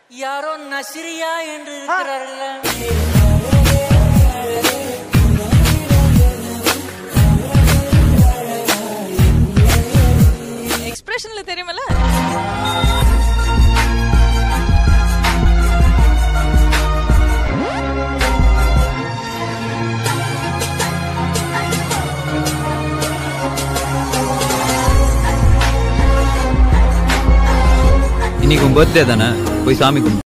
யாரோ நசிரியா என்று இருக்கிறார்கள் எக்ஸ்பிரஷன்ல தெரியுமல இன்னைக்கு உன் பர்த்டே தானே போய் சாமி கும்பிடு